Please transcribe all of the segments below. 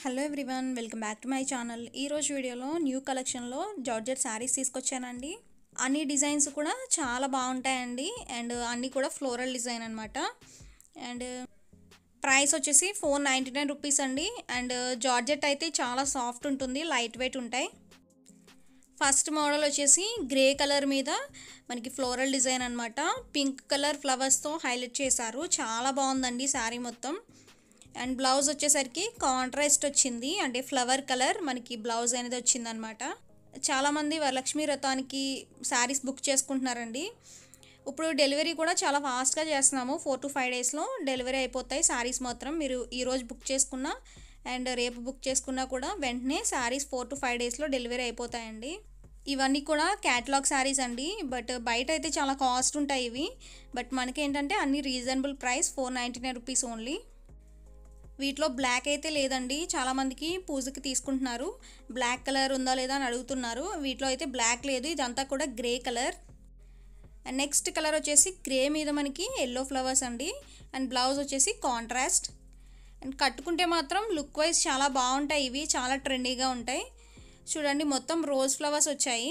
hello everyone welcome back to my channel ఈరోజు వీడియోలో new కలెక్షన్లో జార్జెట్ శారీస్ తీసుకొచ్చానండి అన్ని డిజైన్స్ కూడా చాలా బాగుంటాయండి అండ్ అన్నీ కూడా ఫ్లోరల్ డిజైన్ అనమాట అండ్ ప్రైస్ వచ్చేసి ఫోర్ నైంటీ నైన్ రూపీస్ అండి అండ్ జార్జెట్ అయితే చాలా సాఫ్ట్ ఉంటుంది లైట్ వెయిట్ ఉంటాయి ఫస్ట్ మోడల్ వచ్చేసి గ్రే కలర్ మీద మనకి ఫ్లోరల్ డిజైన్ అనమాట పింక్ కలర్ ఫ్లవర్స్తో హైలైట్ చేశారు చాలా బాగుందండి శారీ మొత్తం అండ్ బ్లౌజ్ వచ్చేసరికి కాంట్రాస్ట్ వచ్చింది అంటే ఫ్లవర్ కలర్ మనకి బ్లౌజ్ అనేది వచ్చిందనమాట చాలామంది వరలక్ష్మి వ్రతానికి శారీస్ బుక్ చేసుకుంటున్నారండి ఇప్పుడు డెలివరీ కూడా చాలా ఫాస్ట్గా చేస్తున్నాము ఫోర్ టు ఫైవ్ డేస్లో డెలివరీ అయిపోతాయి శారీస్ మాత్రం మీరు ఈరోజు బుక్ చేసుకున్నా అండ్ రేపు బుక్ చేసుకున్నా కూడా వెంటనే శారీస్ ఫోర్ టు ఫైవ్ డేస్లో డెలివరీ అయిపోతాయండి ఇవన్నీ కూడా క్యాటలాగ్ శారీస్ అండి బట్ బయట అయితే చాలా కాస్ట్ ఉంటాయి ఇవి బట్ మనకి ఏంటంటే అన్ని reasonable price four ninety nine rupees only వీటిలో బ్లాక్ అయితే లేదండి చాలామందికి పూజకి తీసుకుంటున్నారు బ్లాక్ కలర్ ఉందా లేదా అని అడుగుతున్నారు వీటిలో అయితే బ్లాక్ లేదు ఇదంతా కూడా grey colour and next colour వచ్చేసి గ్రే మీద మనకి ఎల్లో ఫ్లవర్స్ అండి అండ్ బ్లౌజ్ వచ్చేసి కాంట్రాస్ట్ అండ్ కట్టుకుంటే మాత్రం లుక్ వైజ్ చాలా బాగుంటాయి ఇవి చాలా ట్రెండీగా ఉంటాయి చూడండి మొత్తం రోజ్ ఫ్లవర్స్ వచ్చాయి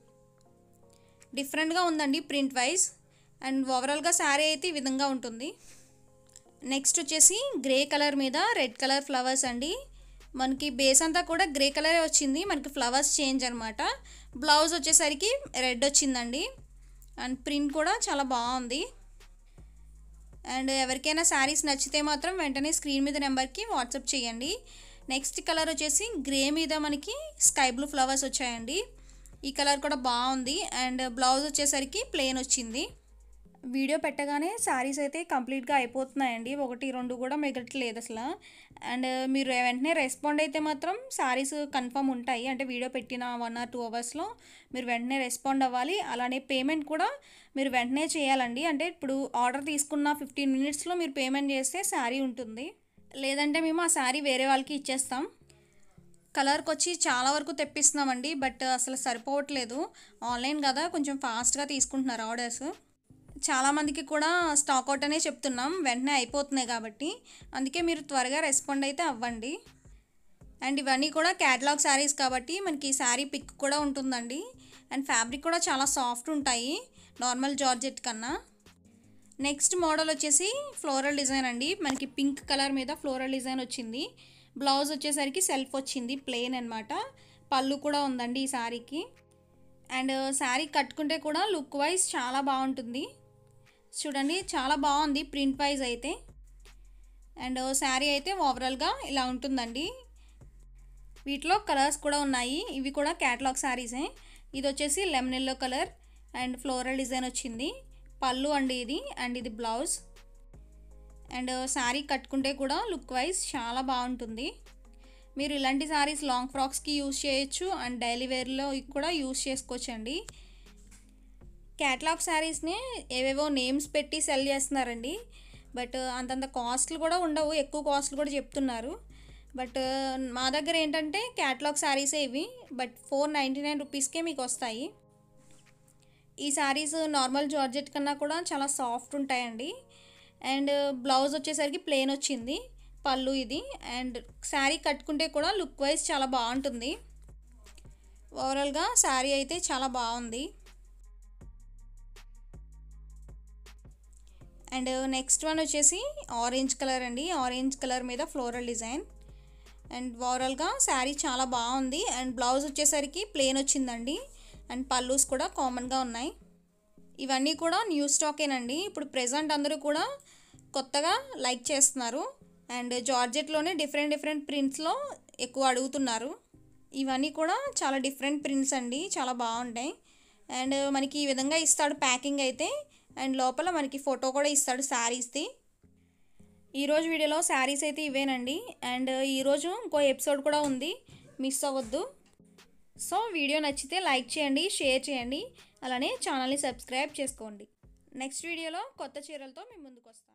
డిఫరెంట్గా ఉందండి ప్రింట్ వైజ్ అండ్ ఓవరాల్గా శారీ అయితే ఈ విధంగా ఉంటుంది నెక్స్ట్ వచ్చేసి గ్రే కలర్ మీద రెడ్ కలర్ ఫ్లవర్స్ అండి మనకి బేస్ అంతా కూడా గ్రే కలరే వచ్చింది మనకి ఫ్లవర్స్ చేంజ్ అనమాట బ్లౌజ్ వచ్చేసరికి రెడ్ వచ్చిందండి అండ్ ప్రింట్ కూడా చాలా బాగుంది అండ్ ఎవరికైనా శారీస్ నచ్చితే మాత్రం వెంటనే స్క్రీన్ మీద నెంబర్కి వాట్సాప్ చేయండి నెక్స్ట్ కలర్ వచ్చేసి గ్రే మీద మనకి స్కై బ్లూ ఫ్లవర్స్ వచ్చాయండి ఈ కలర్ కూడా బాగుంది అండ్ బ్లౌజ్ వచ్చేసరికి ప్లెయిన్ వచ్చింది వీడియో పెట్టగానే శారీస్ అయితే కంప్లీట్గా అయిపోతున్నాయండి ఒకటి రెండు కూడా మిగట్లేదు అసలు అండ్ మీరు వెంటనే రెస్పాండ్ అయితే మాత్రం శారీస్ కన్ఫర్మ్ ఉంటాయి అంటే వీడియో పెట్టిన వన్ ఆర్ టూ అవర్స్లో మీరు వెంటనే రెస్పాండ్ అవ్వాలి అలానే పేమెంట్ కూడా మీరు వెంటనే చేయాలండి అంటే ఇప్పుడు ఆర్డర్ తీసుకున్న ఫిఫ్టీన్ మినిట్స్లో మీరు పేమెంట్ చేస్తే శారీ ఉంటుంది లేదంటే మేము ఆ శారీ వేరే వాళ్ళకి ఇచ్చేస్తాం కలర్కి వచ్చి చాలా వరకు తెప్పిస్తున్నామండి బట్ అసలు సరిపోవట్లేదు ఆన్లైన్ కదా కొంచెం ఫాస్ట్గా తీసుకుంటున్నారు ఆర్డర్స్ చాలామందికి కూడా స్టాక్ అవుట్ అనే చెప్తున్నాం వెంటనే అయిపోతున్నాయి కాబట్టి అందుకే మీరు త్వరగా రెస్పాండ్ అయితే అవ్వండి అండ్ ఇవన్నీ కూడా క్యాటలాగ్ శారీస్ కాబట్టి మనకి శారీ పిక్ కూడా ఉంటుందండి అండ్ ఫ్యాబ్రిక్ కూడా చాలా సాఫ్ట్ ఉంటాయి నార్మల్ జార్జెట్ కన్నా నెక్స్ట్ మోడల్ వచ్చేసి ఫ్లోరల్ డిజైన్ అండి మనకి పింక్ కలర్ మీద ఫ్లోరల్ డిజైన్ వచ్చింది బ్లౌజ్ వచ్చేసరికి సెల్ఫ్ వచ్చింది ప్లెయిన్ అనమాట పళ్ళు కూడా ఉందండి ఈ శారీకి అండ్ శారీ కట్టుకుంటే కూడా లుక్ వైజ్ చాలా బాగుంటుంది చూడండి చాలా బాగుంది ప్రింట్ వైజ్ అయితే అండ్ శారీ అయితే ఓవరాల్గా ఇలా ఉంటుందండి వీటిలో కలర్స్ కూడా ఉన్నాయి ఇవి కూడా క్యాటలాగ్ శారీసే ఇది వచ్చేసి lemon yellow colour and floral design వచ్చింది పళ్ళు అండి ఇది అండ్ ఇది బ్లౌజ్ అండ్ శారీ కట్టుకుంటే కూడా లుక్ వైజ్ చాలా బాగుంటుంది మీరు ఇలాంటి శారీస్ లాంగ్ ఫ్రాక్స్కి యూస్ చేయొచ్చు అండ్ డైలీ వేర్లో కూడా యూస్ చేసుకోవచ్చండి క్యాటలాగ్ శారీస్ని ఏవేవో నేమ్స్ పెట్టి సెల్ చేస్తున్నారండి బట్ అంతంత కాస్ట్లు కూడా ఉండవు ఎక్కువ కాస్ట్లు కూడా చెప్తున్నారు బట్ మా దగ్గర ఏంటంటే క్యాటలాగ్ శారీసే ఇవి బట్ ఫోర్ నైంటీ నైన్ రూపీస్కే మీకు వస్తాయి ఈ శారీస్ నార్మల్ జార్జెట్ కన్నా కూడా చాలా సాఫ్ట్ ఉంటాయండి అండ్ బ్లౌజ్ వచ్చేసరికి ప్లెయిన్ వచ్చింది పళ్ళు ఇది అండ్ శారీ కట్టుకుంటే కూడా లుక్ వైజ్ చాలా బాగుంటుంది ఓవరాల్గా శారీ అయితే చాలా బాగుంది అండ్ నెక్స్ట్ వన్ వచ్చేసి ఆరెంజ్ కలర్ అండి ఆరెంజ్ కలర్ మీద ఫ్లోరల్ డిజైన్ అండ్ ఓవరాల్గా శారీ చాలా బాగుంది అండ్ బ్లౌజ్ వచ్చేసరికి ప్లెయిన్ వచ్చిందండి అండ్ పల్లూస్ కూడా కామన్గా ఉన్నాయి ఇవన్నీ కూడా న్యూ స్టాకేనండి ఇప్పుడు ప్రజెంట్ అందరూ కూడా కొత్తగా లైక్ చేస్తున్నారు అండ్ జార్జెట్లోనే డిఫరెంట్ డిఫరెంట్ ప్రింట్స్లో ఎక్కువ అడుగుతున్నారు ఇవన్నీ కూడా చాలా డిఫరెంట్ ప్రింట్స్ అండి చాలా బాగుంటాయి అండ్ మనకి ఈ విధంగా ఇస్తాడు ప్యాకింగ్ అయితే అండ్ లోపల మనకి ఫోటో కూడా ఇస్తాడు శారీస్ది ఈరోజు వీడియోలో శారీస్ అయితే ఇవేనండి అండ్ ఈరోజు ఇంకో ఎపిసోడ్ కూడా ఉంది మిస్ అవ్వద్దు సో వీడియో నచ్చితే లైక్ చేయండి షేర్ చేయండి అలానే ఛానల్ని సబ్స్క్రైబ్ చేసుకోండి నెక్స్ట్ వీడియోలో కొత్త చీరలతో మేము ముందుకు వస్తాం